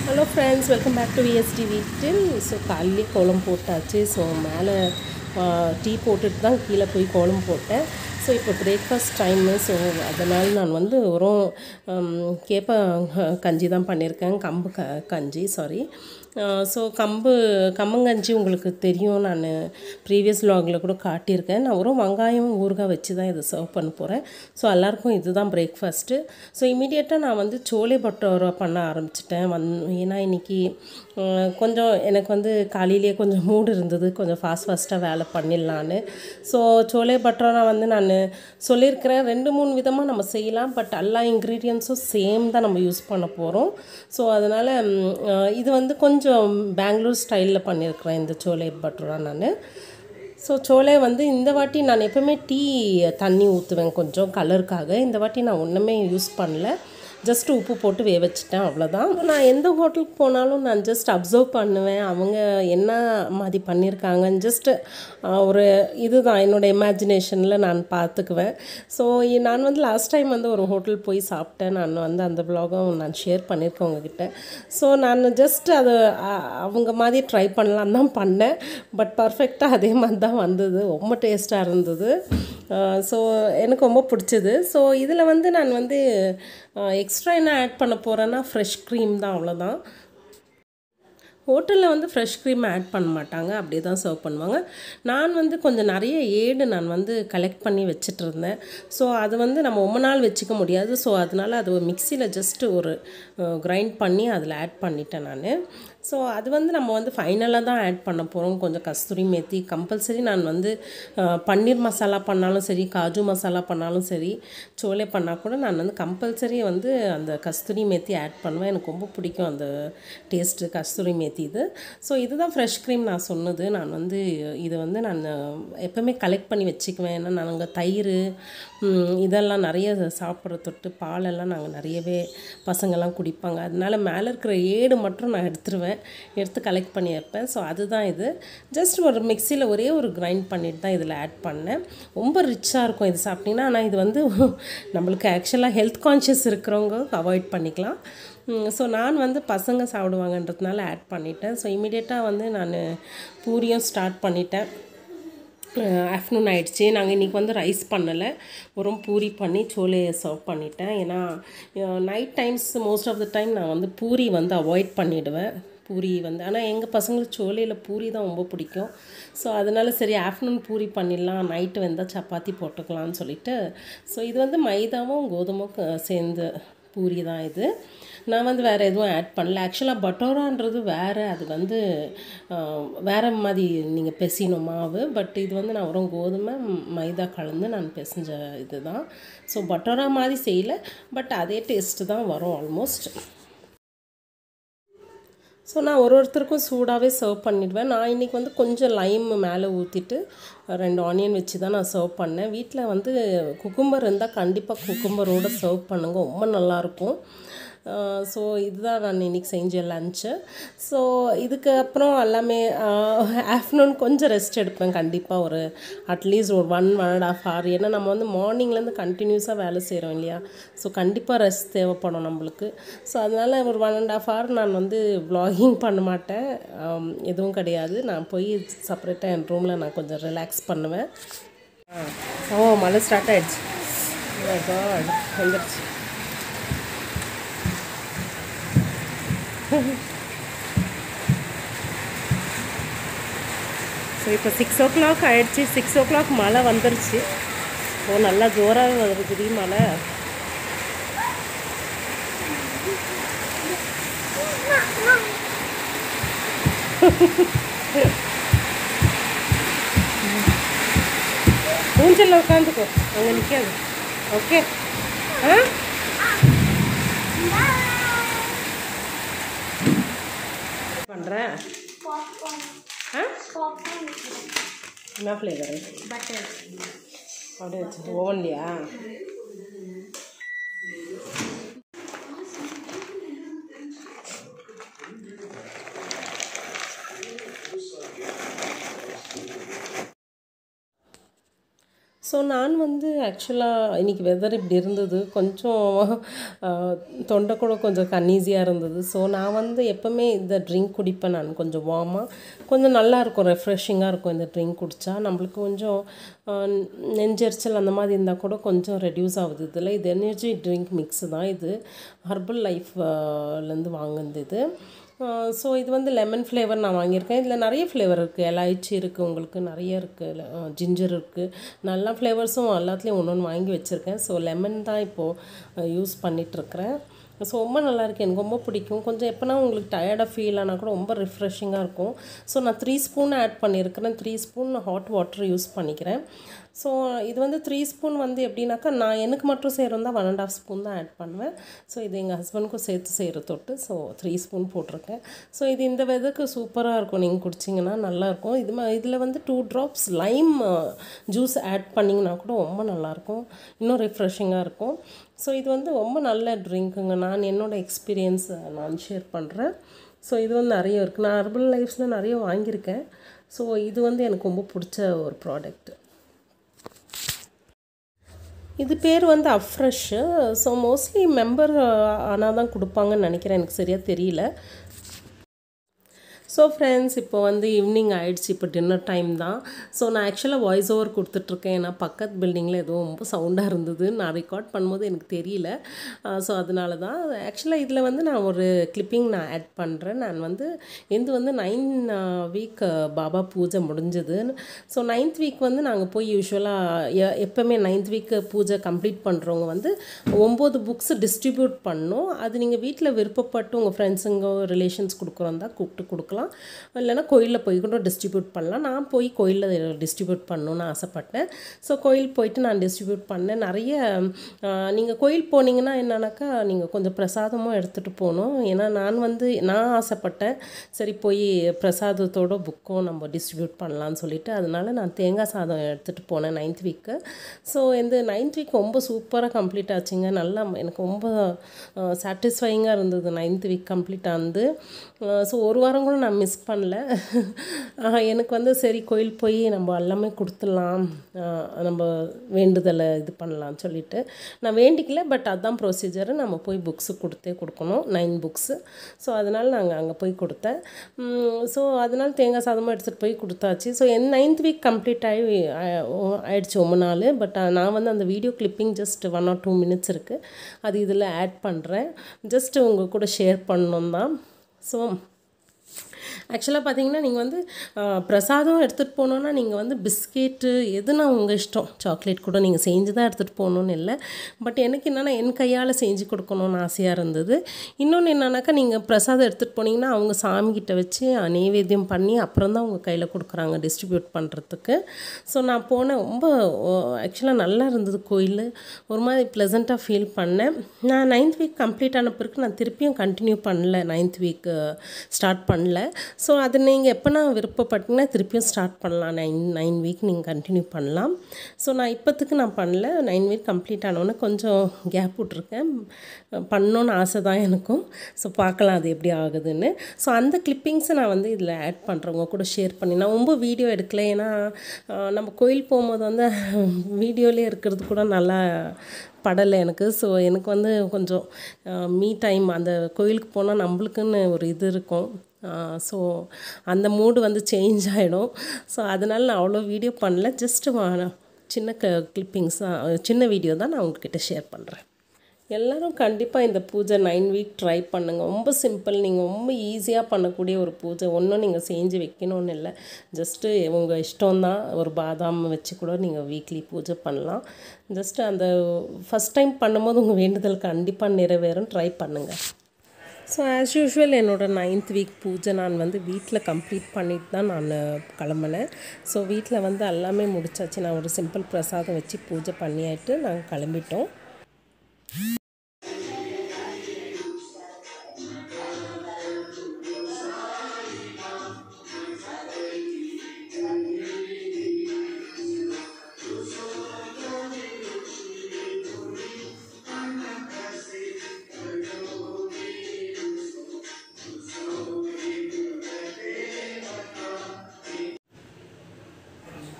hello friends welcome back to VST வீட்டில் so காலையிலே கோலம் போட்டாச்சு ஸோ மேலே டீ போட்டுட்டு தான் கீழே போய் கோலம் போட்டேன் ஸோ இப்போ பிரேக்ஃபாஸ்ட் டைமு ஸோ அதனால் நான் வந்து ஒரு கேப்ப கஞ்சி தான் பண்ணியிருக்கேன் கம்பு க கஞ்சி சாரி ஸோ கம்பு கம்மங்கஞ்சி உங்களுக்கு தெரியும் நான் ப்ரீவியஸ் வ்ளாகில் கூட காட்டியிருக்கேன் நான் ஒரு வெங்காயம் ஊறுகாய் வச்சு தான் இதை சர்வ் பண்ண போகிறேன் ஸோ எல்லாருக்கும் இதுதான் பிரேக்ஃபாஸ்ட்டு ஸோ இமீடியட்டாக நான் வந்து சோலை பட்டோரா பண்ண ஆரம்பிச்சிட்டேன் வந் ஏன்னா இன்றைக்கி கொஞ்சம் எனக்கு வந்து காலையிலேயே கொஞ்சம் மூடு இருந்தது கொஞ்சம் ஃபாஸ்ட் ஃபாஸ்ட்டாக வேலை பண்ணிடலான்னு ஸோ சோலை பட்டோரா வந்து நான் சொல்லியிருக்கிறேன் ரெண்டு மூணு விதமாக நம்ம செய்யலாம் பட் எல்லா இன்க்ரீடியன்ஸும் சேம் தான் நம்ம யூஸ் பண்ண போகிறோம் ஸோ அதனால் இது வந்து கொஞ்சம் பெங்களூர் ஸ்டைலில் பண்ணியிருக்கிறேன் இந்த சோலை பட்டோரா நான் ஸோ சோலை வந்து இந்த வாட்டி நான் எப்போவுமே டீ தண்ணி ஊற்றுவேன் கொஞ்சம் கலருக்காக இந்த வாட்டி நான் ஒன்றுமே யூஸ் பண்ணல ஜஸ்ட் உப்பு போட்டு வேக வச்சுட்டேன் அவ்வளோதான் நான் எந்த ஹோட்டலுக்கு போனாலும் நான் ஜஸ்ட் அப்சர்வ் பண்ணுவேன் அவங்க என்ன மாதிரி பண்ணியிருக்காங்கன்னு ஜஸ்ட் ஒரு இதுதான் என்னோடய இமேஜினேஷனில் நான் பார்த்துக்குவேன் ஸோ நான் வந்து லாஸ்ட் டைம் வந்து ஒரு ஹோட்டல் போய் சாப்பிட்டேன் நான் வந்து அந்த ப்ளாகும் நான் ஷேர் பண்ணியிருக்கேன் உங்ககிட்ட ஸோ நான் ஜஸ்ட் அது அவங்க மாதிரி ட்ரை பண்ணலாம் தான் பண்ணேன் பட் பர்ஃபெக்டாக அதே மாதிரி தான் வந்தது ரொம்ப டேஸ்ட்டாக இருந்தது ஸோ எனக்கு ரொம்ப பிடிச்சது ஸோ இதில் வந்து நான் வந்து எக்ஸ்ட்ரா என்ன ஆட் பண்ண போகிறேன்னா ஃப்ரெஷ் க்ரீம் தான் அவ்வளோதான் ஹோட்டலில் வந்து ஃப்ரெஷ் க்ரீம் ஆட் பண்ண மாட்டாங்க அப்படியே தான் சர்வ் பண்ணுவாங்க நான் வந்து கொஞ்சம் நிறைய ஏடு நான் வந்து கலெக்ட் பண்ணி வச்சுட்டு இருந்தேன் ஸோ அது வந்து நம்ம ரொம்ப நாள் வச்சுக்க முடியாது ஸோ அதனால் அது ஒரு மிக்சியில் ஜஸ்ட்டு ஒரு கிரைண்ட் பண்ணி அதில் ஆட் பண்ணிட்டேன் நான் ஸோ அது வந்து நம்ம வந்து ஃபைனலாக தான் ஆட் பண்ண போகிறோம் கொஞ்சம் கஸ்தூரி மேத்தி கம்பல்சரி நான் வந்து பன்னீர் மசாலா பண்ணாலும் சரி காஜு மசாலா பண்ணாலும் சரி சோலே பண்ணால் கூட நான் வந்து கம்பல்சரி வந்து அந்த கஸ்தூரி மேத்தி ஆட் பண்ணுவேன் எனக்கு ரொம்ப பிடிக்கும் அந்த டேஸ்ட்டு கஸ்தூரி மேத்தி இது ஸோ இதுதான் ஃப்ரெஷ் க்ரீம் நான் சொன்னது நான் வந்து இதை வந்து நான் எப்போவுமே கலெக்ட் பண்ணி வச்சுக்குவேன் ஏன்னா நாங்கள் தயிர் இதெல்லாம் நிறைய சாப்பிட்ற தொட்டு பாலெல்லாம் நாங்கள் நிறையவே பசங்கள்லாம் குடிப்பாங்க அதனால மேலே இருக்கிற ஏடு மட்டும் நான் எடுத்துருவேன் எடுத்து கலெக்ட் பண்ணி வைப்பேன் ஸோ அதுதான் இது ஜஸ்ட் ஒரு மிக்சியில் ஒரே ஒரு கிரைண்ட் பண்ணிட்டு தான் இதில் ஆட் பண்ணேன் ரொம்ப ரிச்சாக இருக்கும் இது சாப்பிட்டிங்கன்னா ஆனால் இது வந்து நம்மளுக்கு ஆக்சுவலாக ஹெல்த் கான்ஷியஸ் இருக்கிறவங்க அவாய்ட் பண்ணிக்கலாம் ஸோ நான் வந்து பசங்க சாப்பிடுவாங்கன்றதுனால ஆட் பண்ணிட்டேன் ஸோ இமீடியட்டாக வந்து நான் பூரியும் ஸ்டார்ட் பண்ணிட்டேன் ஆஃப்டர்நூன் ஆகிடுச்சி நாங்கள் இன்றைக்கி வந்து ரைஸ் பண்ணலை வெறும் பூரி பண்ணி சோலையை சர்வ் பண்ணிட்டேன் ஏன்னா night times most of the time நான் வந்து பூரி வந்து அவாய்ட் பண்ணிவிடுவேன் பூரி வந்து ஆனால் எங்கள் பசங்களுக்கு சோலையில் பூரி தான் ரொம்ப பிடிக்கும் ஸோ அதனால் சரி ஆஃப்டர்நூன் பூரி பண்ணிடலாம் நைட்டு வந்தால் சப்பாத்தி போட்டுக்கலாம்னு சொல்லிட்டு ஸோ இது வந்து மைதாவும் கோதுமும் சேர்ந்து பூரி தான் இது நான் வந்து வேறு எதுவும் ஆட் பண்ணல ஆக்சுவலாக பட்டோரான்றது வேறு அது வந்து வேறு மாதிரி நீங்கள் பெசியணும் மாவு பட் இது வந்து நான் வெறும் கோதுமை மைதா கலந்து நான் பிசைஞ்ச இது தான் ஸோ பட்டோரா மாதிரி செய்யலை பட் அதே டேஸ்ட்டு தான் வரும் ஆல்மோஸ்ட் ஸோ நான் ஒரு ஒருத்தருக்கும் சூடாகவே சர்வ் பண்ணிவிடுவேன் நான் இன்றைக்கி வந்து கொஞ்சம் லைம் மேலே ஊற்றிட்டு ரெண்டு ஆனியன் வச்சு தான் நான் சர்வ் பண்ணேன் வீட்டில் வந்து குக்கும்பர் இருந்தால் கண்டிப்பாக குக்கும்பரோடு சர்வ் பண்ணுங்கள் ரொம்ப நல்லாயிருக்கும் ஸோ இதுதான் நான் இன்றைக்கி செஞ்ச லன்ச்சு ஸோ இதுக்கு அப்புறம் எல்லாமே ஆஃப்டர்நூன் கொஞ்சம் ரெஸ்ட் எடுப்பேன் கண்டிப்பாக ஒரு அட்லீஸ்ட் ஒரு one one and half hour ஏன்னா நம்ம வந்து மார்னிங்லேருந்து கண்டினியூஸாக வேலை செய்கிறோம் இல்லையா ஸோ கண்டிப்பாக ரெஸ்ட் தேவைப்படும் நம்மளுக்கு ஸோ அதனால் ஒரு ஒன் அண்ட் ஆஃப் ஹவர் நான் வந்து வ்ளாகிங் பண்ண மாட்டேன் எதுவும் கிடையாது நான் போய் செப்பரேட்டாக என் ரூமில் நான் கொஞ்சம் ரிலாக்ஸ் பண்ணுவேன் ஓ மழை ஸ்டார்ட் ஆகிடுச்சு வந்துடுச்சு ஸோ இப்போ சிக்ஸ் ஓ கிளாக் ஆகிடுச்சி சிக்ஸ் ஓ கிளாக் மழை வந்துருச்சு ஓ நல்லா ஜோராக வருது மழை ஊஞ்சலில் உட்காந்துக்கோ அங்கே நிற்காது ஓகே ஆ பண்ணுறேன் ஆ என்ன ஃப்ளேவரு அப்படியே வச்சு ஓவன்லையா ஸோ நான் வந்து ஆக்சுவலாக இன்றைக்கி வெதர் இப்படி இருந்தது கொஞ்சம் ஆஹ், தொண்டை கூட கொஞ்சம் கன்னீஸியாக இருந்தது ஸோ நான் வந்து எப்போவுமே இந்த ட்ரிங்க் குடிப்பேன் நான் கொஞ்சம் வார்மாக கொஞ்சம் நல்லா இருக்கும் ரெஃப்ரெஷிங்காக இருக்கும் இந்த ட்ரிங்க் குடித்தா நம்மளுக்கு கொஞ்சம் ஆஹ், நெஞ்செரிச்சல் அந்த மாதிரி இருந்தால் கூட கொஞ்சம் ரெடியூஸ் ஆகுது இதில் இது எனர்ஜி ட்ரிங்க் மிக்ஸ் தான் இது ஹர்பல் லைஃப்லேருந்து வாங்குனது இது ஸோ இது வந்து லெமன் ஃப்ளேவர் நான் வாங்கியிருக்கேன் இதில் நிறைய ஃப்ளேவர் இருக்குது எலாய்ச்சி இருக்குது உங்களுக்கு நிறைய இருக்குது ஜிஞ்சர் இருக்குது நல்ல ஃப்ளேவர்ஸும் எல்லாத்துலேயும் ஒன்று ஒன்று வாங்கி வச்சுருக்கேன் ஸோ லெமன் தான் இப்போது யூஸ் பண்ணிகிட்ருக்கிறேன் ஸோ ரொம்ப நல்லா இருக்கு எனக்கு ரொம்ப பிடிக்கும் கொஞ்சம் எப்போனா உங்களுக்கு டயர்டாக ஃபீல் ஆனால் கூட ரொம்ப ரிஃப்ரெஷிங்காக இருக்கும் ஸோ நான் த்ரீ ஸ்பூன் ஆட் பண்ணியிருக்கிறேன் three spoon hot water use பண்ணிக்கிறேன் ஸோ இது வந்து த்ரீ ஸ்பூன் வந்து எப்படின்னாக்கா நான் எனக்கு மட்டும் செய்கிறதா ஒன் அண்ட் ஆஃப் ஸ்பூன் தான் ஆட் பண்ணுவேன் ஸோ இது எங்கள் ஹஸ்பண்டுக்கும் சேர்த்து செய்கிற தொட்டு ஸோ த்ரீ ஸ்பூன் போட்டிருக்கேன் ஸோ இது இந்த வெதருக்கு சூப்பராக இருக்கும் நீங்கள் குடிச்சிங்கன்னா நல்லாயிருக்கும் இது மா இதில் வந்து two drops lime juice add பண்ணிங்கன்னா கூட ரொம்ப நல்லாயிருக்கும் இன்னும் ரிஃப்ரெஷிங்காக இருக்கும் ஸோ இது வந்து ரொம்ப நல்ல ட்ரிங்க்குங்க நான் என்னோடய எக்ஸ்பீரியன்ஸ் நான் ஷேர் பண்ணுறேன் ஸோ இது வந்து நிறைய இருக்குது நான் ஹர்பல் லைஃப்ஸில் நிறைய வாங்கியிருக்கேன் ஸோ இது வந்து எனக்கு ரொம்ப பிடிச்ச ஒரு ப்ராடக்ட் இது பேர் வந்து அஃப்ரெஷ்ஷு ஸோ மோஸ்ட்லி மெம்பர் ஆனால் தான் கொடுப்பாங்கன்னு நினைக்கிறேன் எனக்கு சரியாக தெரியல ஸோ ஃப்ரெண்ட்ஸ் இப்போ வந்து ஈவினிங் ஆயிடுச்சு இப்போ டின்னர் டைம் தான் ஸோ நான் ஆக்சுவலாக வாய்ஸ் ஓவர் கொடுத்துட்ருக்கேன் ஏன்னா பக்கத்து பில்டிங்கில் ஏதோ ரொம்ப சவுண்டாக இருந்தது நான் ரெக்கார்ட் பண்ணும்போது எனக்கு தெரியல ஸோ அதனால தான் ஆக்சுவலாக இதில் வந்து நான் ஒரு கிளிப்பிங் நான் ஆட் பண்ணுறேன் நான் வந்து எந்து வந்து நைன் வீக் பாபா பூஜை முடிஞ்சது ஸோ நைன்த் வீக் வந்து நாங்கள் போய் யூஸ்வலாக எப்போவுமே நைன்த் வீக் பூஜை கம்ப்ளீட் பண்ணுறவங்க வந்து ஒம்பது புக்ஸ் டிஸ்ட்ரிபியூட் பண்ணோம் அது நீங்கள் வீட்டில் விருப்பப்பட்டு உங்கள் ஃப்ரெண்ட்ஸுங்க ரிலேஷன்ஸ் கொடுக்குறோம் தான் கூப்பிட்டு கொடுக்கலாம் இல்லைன்னா கோயிலில் போய் கூட டிஸ்ட்ரிபியூட் பண்ணலாம் நான் போய் கோயிலில் டிஸ்ட்ரிபியூட் பண்ணணும்னு ஆசைப்பட்டேன் ஸோ கோயில் போயிட்டு நான் டிஸ்ட்ரிபியூட் பண்ணேன் நிறைய நீங்கள் கோயில் போனீங்கன்னா என்னன்னாக்கா நீங்கள் கொஞ்சம் பிரசாதமும் எடுத்துகிட்டு போகணும் ஏன்னா நான் வந்து நான் ஆசைப்பட்டேன் சரி போய் பிரசாதத்தோட புக்கும் நம்ம டிஸ்ட்ரிபியூட் பண்ணலான்னு சொல்லிட்டு அதனால நான் தேங்காய் சாதம் எடுத்துகிட்டு போனேன் நைன்த் வீக்கு ஸோ இந்த நைன்த் வீக் ரொம்ப சூப்பராக கம்ப்ளீட் ஆச்சுங்க நல்லா எனக்கு ரொம்ப சாட்டிஸ்ஃபைங்காக இருந்தது நைன்த் வீக் கம்ப்ளீட் ஆனது ஸோ ஒரு வாரம் கூட நான் மிஸ் பண்ணல ஆஹ் எனக்கு வந்து சரி கோயில் போய் நம்ம எல்லாமே கொடுத்துடலாம் ஆஹ் நம்ம வேண்டுதலை இது பண்ணலாம்னு சொல்லிட்டு நான் வேண்டிக்கல பட் அதான் ப்ரொசீஜர் நம்ம போய் புக்ஸு கொடுத்தே கொடுக்கணும் நைன் புக்ஸு ஸோ அதனால் நாங்கள் அங்கே போய் கொடுத்தேன் ஸோ அதனால் தேங்காய் சாதமாக எடுத்துகிட்டு போய் கொடுத்தாச்சு ஸோ என் நைன்த் வீக் கம்ப்ளீட் ஆகி ஆ- ஆயிடுச்சு ரொம்ப நாள் பட் நான் வந்து அந்த video clipping just one or two minutes இருக்குது அது இதில் ஆட் பண்ணுறேன் ஜஸ்ட் உங்கள் கூட ஷேர் பண்ணணும் தான் ஸோ ஆக்சுவலாக பார்த்தீங்கன்னா நீங்கள் வந்து ஆ, பிரசாதம் எடுத்துகிட்டு போனோன்னா நீங்கள் வந்து பிஸ்கெட்டு எதுனா உங்கள் இஷ்டம் சாக்லேட் கூட நீங்கள் செஞ்சு தான் எடுத்துகிட்டு போகணுன்னு இல்லை பட் எனக்கு என்னென்னா என் கையால் செஞ்சு கொடுக்கணும்னு ஆசையாக இருந்தது இன்னொன்று என்னன்னாக்கா நீங்கள் பிரசாதம் எடுத்துகிட்டு போனீங்கன்னா அவங்க சாமிக்கிட்ட வச்சு நெய்வேத்தியம் பண்ணி அப்புறம் தான் உங்கள் கையில் கொடுக்குறாங்க டிஸ்ட்ரிபியூட் பண்ணுறதுக்கு ஸோ நான் போனேன் ரொம்ப ஆக்சுவலாக நல்லா இருந்தது கோயில் ஒரு மாதிரி ப்ளசண்ட்டாக ஃபீல் பண்ணேன் நான் நைன்த் வீக் கம்ப்ளீட் ஆன பிறகு நான் திருப்பியும் கண்டினியூ பண்ணல நைன்த் வீக் ஸ்டார்ட் பண்ணல ஸோ அது நீங்கள் எப்போனா விருப்பப்பட்டீங்கன்னா திருப்பியும் ஸ்டார்ட் பண்ணலாம் நைன் நைன் வீக் நீங்கள் கண்டினியூ பண்ணலாம் ஸோ நான் இப்போத்துக்கு நான் பண்ணல நைன் வீக் கம்ப்ளீட் ஆனோன்னே கொஞ்சம் கேப் விட்ருக்கேன் பண்ணணுன்னு ஆசை தான் எனக்கும் ஸோ பார்க்கலாம் அது எப்படி ஆகுதுன்னு ஸோ அந்த கிளிப்பிங்ஸை நான் வந்து இதில் ஆட் பண்ணுறவங்க கூட ஷேர் பண்ணி நான் ரொம்ப வீடியோ எடுக்கல ஏன்னா ஆஹ், நம்ம கோயில் போகும்போது வந்து வீடியோலேயே இருக்கிறது கூட நல்லா படலை எனக்கு ஸோ எனக்கு வந்து கொஞ்சம் மீ டைம் அந்த கோயிலுக்கு போனால் நம்மளுக்குன்னு ஒரு இது இருக்கும் ஸோ அந்த மூடு வந்து சேஞ்ச் ஆகிடும் ஸோ அதனால் நான் அவ்வளோ வீடியோ பண்ணல ஜஸ்ட்டு சின்ன க கிளிப்பிங்ஸ் தான் சின்ன வீடியோ தான் நான் உங்ககிட்ட ஷேர் பண்ணுறேன் எல்லாரும் கண்டிப்பாக இந்த பூஜை நைன் வீக் ட்ரை பண்ணுங்கள் ரொம்ப சிம்பிள் நீங்கள் ரொம்ப ஈஸியாக பண்ணக்கூடிய ஒரு பூஜை ஒன்றும் நீங்கள் செஞ்சு வைக்கணும்னு இல்லை ஜஸ்ட்டு உங்கள் இஷ்டம்தான் ஒரு பாதாம் வச்சு கூட நீங்கள் வீக்லி பூஜை பண்ணலாம் ஜஸ்ட்டு அந்த ஃபஸ்ட் டைம் பண்ணும்போது உங்கள் வேண்டுதல் கண்டிப்பாக நிறைவேறும் ட்ரை பண்ணுங்கள் ஸோ ஆஸ் யூஷுவல் என்னோடய நைன்த் வீக் பூஜை நான் வந்து வீட்டில் கம்ப்ளீட் பண்ணிட்டு தான் நான் கிளம்புனேன் ஸோ வீட்டில் வந்து எல்லாமே முடிச்சாச்சு நான் ஒரு சிம்பிள் பிரசாதம் வச்சு பூஜை பண்ணியாட்டு நாங்கள் கிளம்பிட்டோம்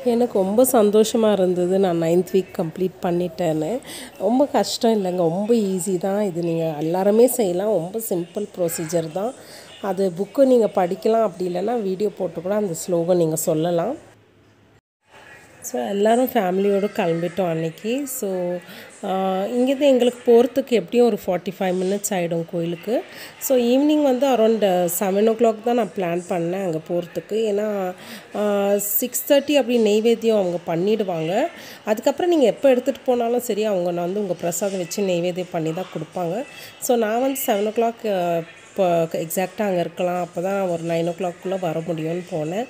எனக்கு ரொம்ப சந்தோஷமாக இருந்தது நான் நைன்த் வீக் கம்ப்ளீட் பண்ணிட்டேன்னு ரொம்ப கஷ்டம் இல்லைங்க ரொம்ப ஈஸி தான் இது நீங்கள் எல்லாருமே செய்யலாம் ரொம்ப சிம்பிள் ப்ரொசீஜர் தான் அது புக்கு நீங்கள் படிக்கலாம் அப்படி இல்லைன்னா வீடியோ போட்டு கூட அந்த ஸ்லோகம் நீங்கள் சொல்லலாம் ஸோ எல்லோரும் ஃபேமிலியோடு கிளம்பிட்டோம் அன்றைக்கி ஸோ இங்கேருந்து எங்களுக்கு போகிறதுக்கு எப்படியும் ஒரு ஃபார்ட்டி ஃபைவ் மினிட்ஸ் ஆகிடும் கோயிலுக்கு ஸோ ஈவினிங் வந்து அரௌண்ட் செவன் ஓ கிளாக் தான் நான் பிளான் பண்ணேன் அங்கே போகிறதுக்கு ஏன்னா சிக்ஸ் தேர்ட்டி அப்படி நெய்வேத்தியம் அவங்க பண்ணிவிடுவாங்க அதுக்கப்புறம் நீங்கள் எப்போ எடுத்துகிட்டு போனாலும் சரி அவங்க நான் வந்து உங்கள் பிரசாதம் வச்சு நெய்வேத்தியம் பண்ணி தான் கொடுப்பாங்க ஸோ நான் வந்து செவன் ஓ கிளாக் இப்போ எக்ஸாக்டாக அங்கே இருக்கலாம் அப்போ தான் ஒரு நைன் ஓ கிளாக்குள்ளே வர முடியும்னு போனேன்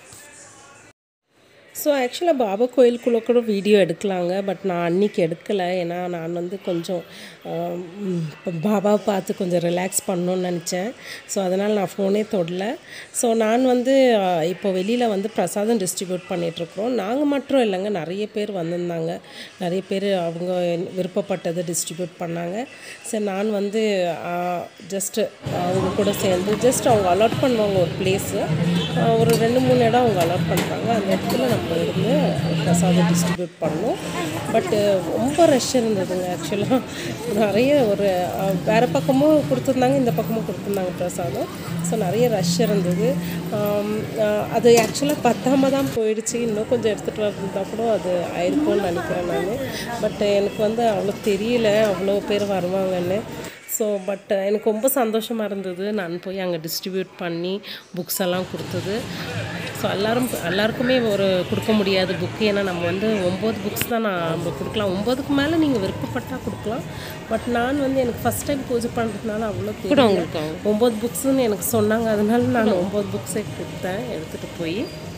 ஸோ ஆக்சுவலாக பாபா கோயிலுக்குள்ளே கூட வீடியோ எடுக்கலாங்க பட் நான் அன்றைக்கி எடுக்கலை ஏன்னா நான் வந்து கொஞ்சம் பாபாவை பார்த்து கொஞ்சம் ரிலாக்ஸ் பண்ணணும்னு நினச்சேன் ஸோ அதனால் நான் ஃபோனே தொடல ஸோ நான் வந்து இப்போ வெளியில் வந்து பிரசாதம் டிஸ்ட்ரிபியூட் பண்ணிகிட்ருக்குறோம் நாங்கள் மட்டும் இல்லைங்க நிறைய பேர் வந்திருந்தாங்க நிறைய பேர் அவங்க விருப்பப்பட்டதை டிஸ்ட்ரிபியூட் பண்ணாங்க சரி நான் வந்து ஜஸ்ட்டு அவங்க கூட சேர்ந்து ஜஸ்ட் அவங்க அலாட் பண்ணுவாங்க ஒரு பிளேஸு ஒரு ரெண்டு மூணு இடம் அவங்க அலாட் பண்ணுறாங்க அந்த இடத்துல நம்ம இருந்து பிரசாதம் டிஸ்ட்ரிபியூட் பண்ணோம் பட்டு ரொம்ப ரஷ் இருந்ததுங்க ஆக்சுவலாக நிறைய ஒரு வேறு பக்கமும் கொடுத்துருந்தாங்க இந்த பக்கமும் கொடுத்துருந்தாங்க பிரசாதம் ஸோ நிறைய ரஷ் இருந்தது அது ஆக்சுவலாக பத்தாம தான் போயிடுச்சு இன்னும் கொஞ்சம் எடுத்துகிட்டு வந்திருந்தா கூட அது ஆயிருக்கும்னு நினைக்கிறேன் நான் பட் எனக்கு வந்து அவ்வளோ தெரியல அவ்வளோ பேர் வருவாங்கன்னு ஸோ பட் எனக்கு ரொம்ப சந்தோஷமாக இருந்தது நான் போய் அங்கே டிஸ்ட்ரிபியூட் பண்ணி புக்ஸ் எல்லாம் கொடுத்தது ஸோ எல்லோரும் எல்லாருக்குமே ஒரு கொடுக்க முடியாது புக்கு ஏன்னா நம்ம வந்து ஒம்பது புக்ஸ் தான் நான் நம்ம கொடுக்கலாம் ஒம்பதுக்கு மேலே நீங்கள் விருப்பப்பட்டால் கொடுக்கலாம் பட் நான் வந்து எனக்கு ஃபஸ்ட் டைம் பூஜை பண்ணுறதுனால அவ்வளோ தெரியும் உங்களுக்கு ஒம்பது புக்ஸுன்னு எனக்கு சொன்னாங்க அதனால நான் ஒம்பது புக்ஸே கொடுத்தேன் எடுத்துகிட்டு போய்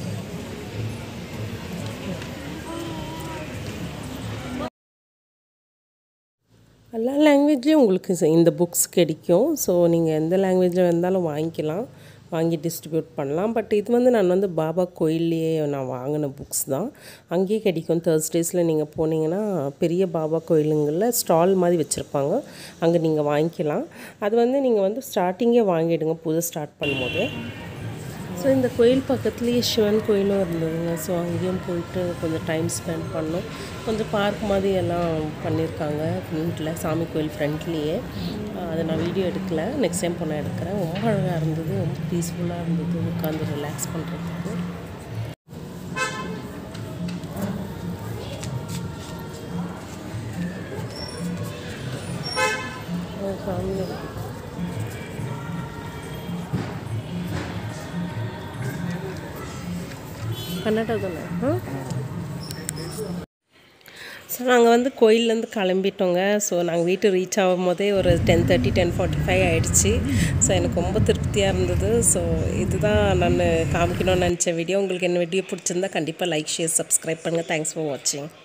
எல்லா லாங்குவேஜ்லேயும் உங்களுக்கு இந்த புக்ஸ் கிடைக்கும் ஸோ நீங்கள் எந்த லாங்குவேஜில் இருந்தாலும் வாங்கிக்கலாம் வாங்கி டிஸ்ட்ரிபியூட் பண்ணலாம் பட் இது வந்து நான் வந்து பாபா கோயில்லையே நான் வாங்கின புக்ஸ் தான் அங்கேயே கிடைக்கும் தேர்ஸ்டேஸில் நீங்கள் போனீங்கன்னா பெரிய பாபா கோயிலுங்களில் ஸ்டால் மாதிரி வச்சுருப்பாங்க அங்கே நீங்கள் வாங்கிக்கலாம் அது வந்து நீங்கள் வந்து ஸ்டார்டிங்கே வாங்கிடுங்க புது ஸ்டார்ட் பண்ணும்போது ஸோ இந்த கோயில் பக்கத்துலேயே சிவன் கோயிலும் இருந்ததுங்க ஸோ அங்கேயும் போயிட்டு கொஞ்சம் டைம் ஸ்பெண்ட் பண்ணோம் கொஞ்சம் பார்க் மாதிரி எல்லாம் பண்ணியிருக்காங்க ஃப்ரண்ட்டில் சாமி கோயில் ஃப்ரண்ட்லேயே அதை நான் வீடியோ எடுக்கல நெக்ஸ்ட் டைம் போனால் எடுக்கிறேன் ரொம்ப அழகாக இருந்தது ரொம்ப பீஸ்ஃபுல்லாக இருந்தது உட்காந்து ரிலாக்ஸ் பண்ணுறதுக்கு ஃபேமிலி கன்னடா தானே ஸோ நாங்கள் வந்து கோயிலேருந்து கிளம்பிட்டோங்க ஸோ நாங்கள் வீட்டு ரீச் ஆகும் போதே ஒரு ten thirty ten forty five ஆகிடுச்சு ஸோ எனக்கு ரொம்ப திருப்தியாக இருந்தது ஸோ இதுதான் நான் காமிக்கணும்னு நினச்ச வீடியோ உங்களுக்கு என்ன வீடியோ பிடிச்சிருந்தா கண்டிப்பாக லைக் ஷேர் சப்ஸ்கிரைப் பண்ணுங்கள் தேங்க்ஸ் ஃபார் வாட்சிங்